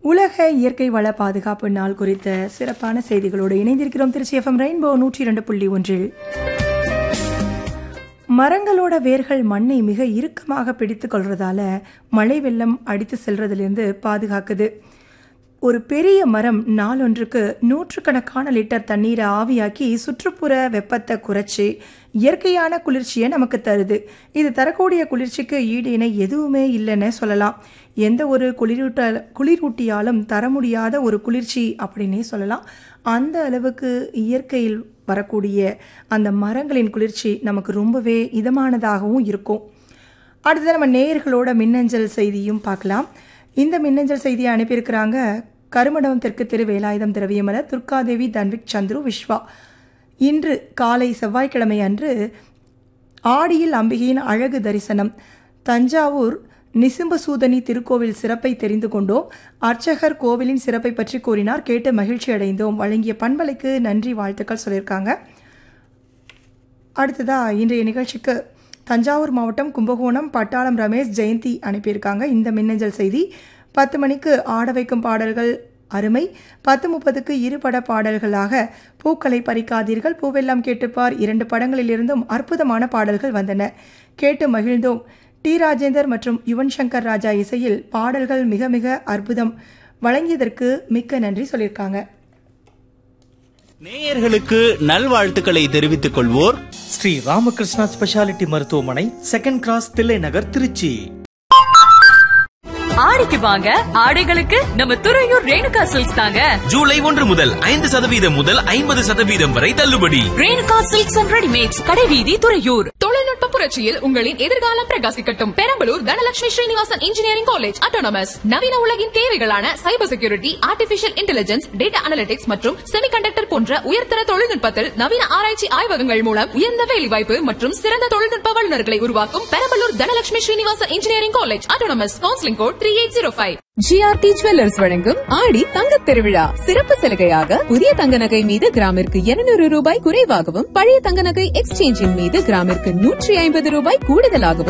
உலக இயற்கை வள பாதுகாப்பு நாள் குறித்த சிறப்பான செய்திகளோடு இணைந்திருக்கிறோம் திருச்சி எஃப்எம் ரெயின்போ நூற்றி இரண்டு புள்ளி ஒன்றில் மரங்களோட வேர்கள் மண்ணை மிக இறுக்கமாக பிடித்து கொள்றதால மழை வெள்ளம் அடித்து செல்றதிலிருந்து பாதுகாக்குது ஒரு பெரிய மரம் நாளொன்றுக்கு நூற்றுக்கணக்கான லிட்டர் தண்ணீரை ஆவியாக்கி சுற்றுப்புற வெப்பத்தை குறைச்சி இயற்கையான குளிர்ச்சியை நமக்கு தருது இது தரக்கூடிய குளிர்ச்சிக்கு ஈடு இணை எதுவுமே இல்லைன்னு சொல்லலாம் எந்த ஒரு குளிரூட்ட குளிரூட்டியாலும் தர முடியாத ஒரு குளிர்ச்சி அப்படின்னே சொல்லலாம் அந்த அளவுக்கு இயற்கையில் வரக்கூடிய அந்த மரங்களின் குளிர்ச்சி நமக்கு ரொம்பவே இதமானதாகவும் இருக்கும் அடுத்தது நம்ம நேயர்களோட மின்னஞ்சல் செய்தியும் பார்க்கலாம் இந்த மின்னஞ்சல் செய்தியை அனுப்பியிருக்கிறாங்க கருமண்டபம் தெற்கு திரு வேலாயுதம் திரவியமலர் துர்காதேவி தன்விக் சந்துரு விஸ்வா இன்று காலை செவ்வாய்க்கிழமை அன்று ஆடியில் அம்பிகையின் அழகு தரிசனம் தஞ்சாவூர் நிசிம்பசூதனி திருக்கோவில் சிறப்பை தெரிந்து கொண்டோம் அர்ச்சகர் கோவிலின் சிறப்பை பற்றி கூறினார் கேட்டு மகிழ்ச்சி அடைந்தோம் வழங்கிய பண்பலைக்கு நன்றி வாழ்த்துக்கள் சொல்லியிருக்காங்க அடுத்ததா இன்றைய நிகழ்ச்சிக்கு தஞ்சாவூர் மாவட்டம் கும்பகோணம் பட்டாளம் ரமேஷ் ஜெயந்தி அனுப்பியிருக்காங்க இந்த மின்னஞ்சல் செய்தி பத்து மணிக்கு ஆட வைக்கும் பாடல்கள் அருமை பத்து முப்பதுக்கு இருபட பாடல்களாக பூக்களை பறிக்காதீர்கள் பூவெல்லாம் கேட்டுப்பார் இரண்டு படங்களிலிருந்தும் அற்புதமான பாடல்கள் வந்தன கேட்டு மகிழ்ந்தோம் டி ராஜேந்தர் மற்றும் யுவன் சங்கர் ராஜா இசையில் பாடல்கள் மிக மிக அற்புதம் வழங்கியதற்கு மிக்க நன்றி சொல்லியிருக்காங்க நேயர்களுக்கு நல்வாழ்த்துக்களை தெரிவித்துக் கொள்வோர் ஸ்ரீ ராமகிருஷ்ணா ஸ்பெஷாலிட்டி மருத்துவமனை செகண்ட் கிராஸ் தில்லை நகர் திருச்சி ஆடிக்கு வாங்க ஆடைகளுக்கு நம்ம துறையூர் ரேணுகா சில்க்ஸ் தாங்க ஜூலை ஒன்று முதல் ஐந்து சதவீதம் முதல் ஐம்பது சதவீதம் வரை தள்ளுபடி ரேணுகா சில்க்ஸ் அண்ட் ரெடிமேட்ஸ் கடைவீதி துறையூர் தொழில்நுட்ப புரட்சியில் உங்களின் எதிர்காலம் பிரகாசிக்கட்டும் Perambalur Dhanalakshmi Srinivasan engineering college autonomous நவீன உலகின் தேவைகளான cyber security artificial intelligence data analytics மற்றும் செமிகண்டக்டர் போன்ற உயர்தர தொழில்நுட்பத்தில் நவீன ஆராய்ச்சி ஆய்வகங்கள் மூலம் உயர்ந்த வேலைவாய்ப்பு மற்றும் சிறந்த தொழில்நுட்ப வல்லுநர்களை உருவாக்கும் Perambalur Dhanalakshmi Srinivasan engineering college autonomous counselling code three eight zero five GRT jewellers வழங்கும் ஆடி தங்கத் திருவிழா சிறப்பு சலுகையாக புதிய தங்க நகை மீது கிராமிற்கு இருநூறு ரூபாய் குறைவாகவும் பழைய தங்க நகை எக்ஸ்சேஞ்சின் மீது கிராமிற்கு நூற்றி ஐம்பது ரூபாய் கூடுதலாகவும்